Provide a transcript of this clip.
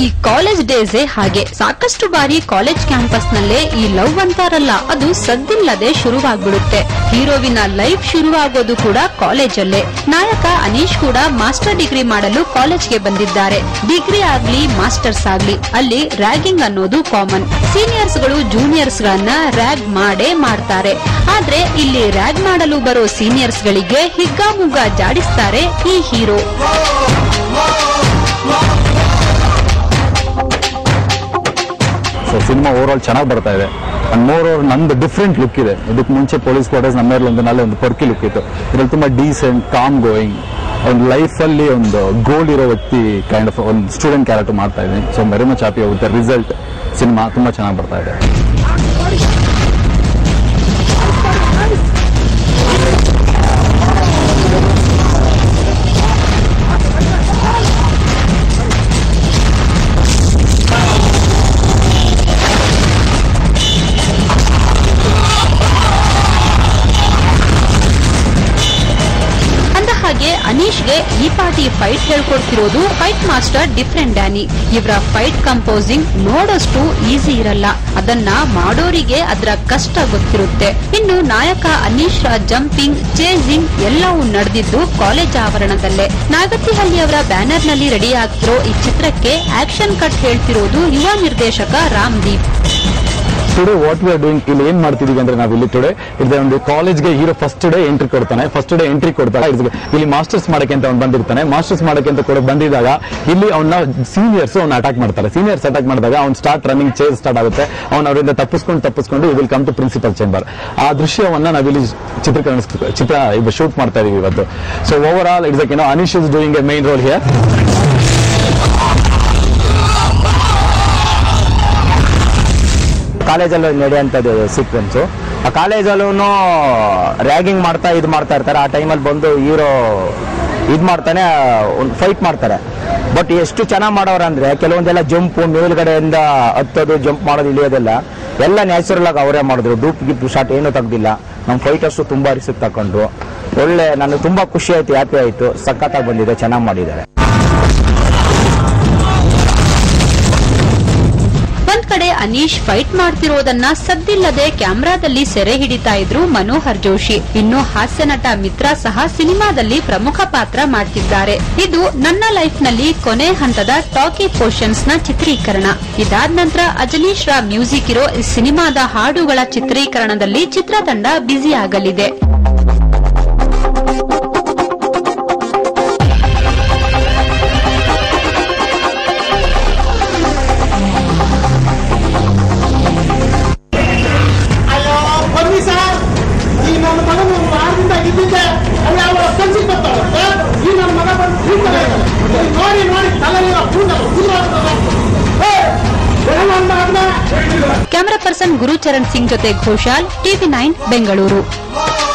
ಈ ಕಾಲೇಜ್ ಡೇಸೇ ಹಾಗೆ ಸಾಕಷ್ಟು ಬಾರಿ ಕಾಲೇಜ್ ಕ್ಯಾಂಪಸ್ ನಲ್ಲೇ ಈ ಲವ್ ಅಂತಾರಲ್ಲ ಅದು ಸದ್ದಿಲ್ಲದೆ ಶುರುವಾಗ್ಬಿಡುತ್ತೆ ಹೀರೋವಿನ ಲೈಫ್ ಶುರುವಾಗೋದು ಕೂಡ ಕಾಲೇಜಲ್ಲೇ ನಾಯಕ ಅನೀಶ್ ಕೂಡ ಮಾಸ್ಟರ್ ಡಿಗ್ರಿ ಮಾಡಲು ಕಾಲೇಜ್ಗೆ ಬಂದಿದ್ದಾರೆ ಡಿಗ್ರಿ ಆಗ್ಲಿ ಮಾಸ್ಟರ್ಸ್ ಆಗ್ಲಿ ಅಲ್ಲಿ ರ್ಯಾಗಿಂಗ್ ಅನ್ನೋದು ಕಾಮನ್ ಸೀನಿಯರ್ಸ್ ಗಳು ಜೂನಿಯರ್ಸ್ ಗಳನ್ನ ರ್ಯಾಗ್ ಮಾಡೇ ಮಾಡ್ತಾರೆ ಆದ್ರೆ ಇಲ್ಲಿ ರ್ಯಾಗ್ ಮಾಡಲು ಬರೋ ಸೀನಿಯರ್ಸ್ ಗಳಿಗೆ ಹಿಗ್ಗಾಮುಗ್ಗ ಜಾಡಿಸ್ತಾರೆ ಈ hero so cinema overall ಚೆನ್ನಾಗಿ ಬರ್ತಾ ಇದೆ ಅಂಡ್ ಮೋರ್ ಓವರ್ ನಂದು ಡಿಫ್ರೆಂಟ್ ಲುಕ್ ಇದೆ ಇದಕ್ಕೆ ಮುಂಚೆ ಪೊಲೀಸ್ ಕ್ವಾರ್ಟರ್ಸ್ ನಮ್ಮೇಲೆ ಒಂದು ನಾಳೆ ಒಂದು ಪರ್ಕಿ ಲುಕ್ ಇತ್ತು ಇದ್ರಲ್ಲಿ ತುಂಬಾ ಡೀಸೆಂಟ್ ಕಾಮ್ ಗೋಯಿಂಗ್ ಒಂದು ಲೈಫಲ್ಲಿ ಒಂದು ಗೋಲ್ ಇರೋ ವ್ಯಕ್ತಿ ಕೈಂಡ್ ಆಫ್ ಒಂದು ಸ್ಟೂಡೆಂಟ್ ಕ್ಯಾರೆಕ್ಟರ್ ಮಾಡ್ತಾ ಇದ್ದೀನಿ ಸೊ ವೆರಿ ಮಚ್ ಹ್ಯಾಪಿ ಆಗುತ್ತೆ ರಿಸಲ್ಟ್ ಸಿನಿಮಾ ತುಂಬಾ ಚೆನ್ನಾಗಿ ಬರ್ತಾ ಇದೆ ಅಂದ ಹಾಗೆ ಅನೀಶ್ಗೆ ಈ ಪಾಟಿ ಫೈಟ್ ಹೇಳ್ಕೊಡ್ತಿರೋದು ಫೈಟ್ ಮಾಸ್ಟರ್ ಡಿಫ್ರೆಂಟ್ ಡ್ಯಾನಿ ಇವರ ಫೈಟ್ ಕಂಪೋಸಿಂಗ್ ನೋಡೋಷ್ಟು ಈಸಿ ಇರಲ್ಲ ಅದನ್ನ ಮಾಡೋರಿಗೆ ಅದರ ಕಷ್ಟ ಗೊತ್ತಿರುತ್ತೆ ಇನ್ನು ನಾಯಕ ಅನೀಶ್ ಜಂಪಿಂಗ್ ಚೇಸಿಂಗ್ ಎಲ್ಲವೂ ನಡೆದಿದ್ದು ಕಾಲೇಜ್ ಆವರಣದಲ್ಲೇ ನಾಗತಿಹಳ್ಳಿ ಅವರ ಬ್ಯಾನರ್ ನಲ್ಲಿ ರೆಡಿ ಆಗ್ತಿರೋ ಈ ಚಿತ್ರಕ್ಕೆ ಆಕ್ಷನ್ ಕಟ್ ಹೇಳ್ತಿರೋದು ಯುವ ನಿರ್ದೇಶಕ Ramdeep today what we are doing ಇಲ್ಲಿ ಏನ್ ಮಾಡ್ತಿದೀವಿ ಅಂದ್ರೆ ನಾವು ಇಲ್ಲಿ ಟುಡೇ ಇದೆ ಒಂದು ಕಾಲೇಜ್ಗೆ ಹೀರೋ ಫಸ್ಟ್ ಡೇ ಎಂಟ್ರಿ ಕೊಡ್ತಾನೆ ಫಸ್ಟ್ ಡೇ ಎಂಟ್ರಿ ಕೊಡ್ತಾರೆ ಇದು- ಇಲ್ಲಿ ಮಾಸ್ಟರ್ಸ್ ಮಾಡಕ್ಕೆ ಅಂತ ಅವ್ನು ಬಂದಿರ್ತಾನೆ ಮಾಸ್ಟರ್ಸ್ ಮಾಡಕ್ಕೆ ಅಂತ ಕೂಡ ಬಂದಿದ್ದಾಗ ಇಲ್ಲಿ ಅವನ್ನ ಸೀನಿಯರ್ಸ್ ಅವ್ನ ಅಟ್ಯಾಕ್ ಮಾಡ್ತಾರೆ ಸೀನಿಯರ್ಸ್ ಅಟ್ಯಾಕ್ ಮಾಡಿದಾಗ ಅವ್ನು ಸ್ಟಾರ್ಟ್ ರನ್ನಿಂಗ್ ಚೇಸ್ ಸ್ಟಾರ್ಟ್ ಆಗುತ್ತೆ ಅವ್ನು ಅವರಿಂದ ತಪ್ಪಿಸ್ಕೊಂಡು ತಪ್ಪಿಸ್ಕೊಂಡು will come to principal chamber ಆ ದೃಶ್ಯವನ್ನ ನಾವಿಲ್ಲಿ ಚಿತ್ರೀಕರಣ ಚಿತ್ರ ಈಗ ಶೂಟ್ ಮಾಡ್ತಾ ಇದೀವಿ ಇವತ್ತು ಸೊ ಓವರ್ ಆಲ್ ಇಟ್ಸ್ ಏನೋ Anish is doing a main role here ಕಾಲೇಜಲ್ಲಿ ನಡೆಯುವಂಥದ್ದು ಸೀಕ್ವೆನ್ಸು ಆ ಕಾಲೇಜಲ್ಲೂ ರ್ಯಾಗಿಂಗ್ ಮಾಡ್ತಾ ಇದು ಮಾಡ್ತಾ ಇರ್ತಾರೆ ಆ ಟೈಮಲ್ಲಿ ಬಂದು ಹೀರೋ ಇದು ಮಾಡ್ತಾನೆ ಒಂದು ಫೈಟ್ ಮಾಡ್ತಾರೆ ಬಟ್ ಎಷ್ಟು ಚೆನ್ನಾಗಿ ಮಾಡೋರು ಅಂದ್ರೆ ಕೆಲವೊಂದೆಲ್ಲ ಜಂಪು ಮೇಲ್ಗಡೆಯಿಂದ ಹತ್ತೋದು ಜಂಪ್ ಮಾಡೋದು ಇಳಿಯೋದೆಲ್ಲ ಎಲ್ಲ ನ್ಯಾಚುರಲ್ ಆಗಿ ಅವರೇ ಮಾಡಿದ್ರು ಡೂಪ್ ಗಿಪ್ ಶಾಟ್ ಏನೂ ತೆಗ್ದಿಲ್ಲ ನಮ್ಮ ಫೈಟರ್ಸು ತುಂಬ ರಿಸ್ಕ್ ತಗೊಂಡ್ರು ಒಳ್ಳೆ ನನಗೆ ತುಂಬ ಖುಷಿ ಆಯ್ತು ಹ್ಯಾಪಿ ಆಯ್ತು ಸಖತ್ತಾಗಿ ಬಂದಿದೆ ಚೆನ್ನಾಗಿ ಮಾಡಿದ್ದಾರೆ ಒಂದ್ ಕಡೆ ಅನೀಶ್ ಫೈಟ್ ಮಾಡ್ತಿರೋದನ್ನ ಸದ್ದಿಲ್ಲದೆ ಕ್ಯಾಮ್ರಾದಲ್ಲಿ ಸೆರೆ ಹಿಡಿತಾ ಇದ್ರು ಮನೋಹರ್ ಜೋಶಿ ಇನ್ನು ಹಾಸ್ಯ ನಟ ಮಿತ್ರ ಸಹ ಸಿನಿಮಾದಲ್ಲಿ ಪ್ರಮುಖ ಪಾತ್ರ ಮಾಡ್ತಿದ್ದಾರೆ ಇದು ನನ್ನ ಲೈಫ್ ನಲ್ಲಿ ಕೊನೆ ಹಂತದ ಟಾಕಿ ಪೋರ್ಷನ್ಸ್ ನ ಚಿತ್ರೀಕರಣ ಇದಾದ ನಂತರ ಅಜನೀಶ್ ರಾ ಮ್ಯೂಸಿಕ್ ಇರೋ ಈ ಸಿನಿಮಾದ ಹಾಡುಗಳ ಚಿತ್ರೀಕರಣದಲ್ಲಿ ಚಿತ್ರತಂಡ ಬ್ಯುಸಿ ಆಗಲಿದೆ ಅಯ್ಯೋ ಬನ್ನಿ ಸರ್ ಈ ನನ್ನ ಮಗನ ಒಂದು ವಾರದಿಂದ ಇದ್ದಿದ್ದೆ ಅವ್ಳು ಯಾವ ಕೆಲ್ಸಕ್ಕೆ ಬರ್ತಾಳೆ ಈ ನನ್ನ ಮಗ ಬಂದು ಕೂಡ್ತಾರೆ ನೋಡಿ ನೋಡಿ ತಲೆಯೆಲ್ಲ ಕೂದಲು ಕೂದಲು ಕ್ಯಾಮರಾ ಪರ್ಸನ್ ಗುರುಚರಣ್ ಸಿಂಗ್ ಜೊತೆ ಘೋಷಾಲ್ ಟಿವಿ ನೈನ್ ಬೆಂಗಳೂರು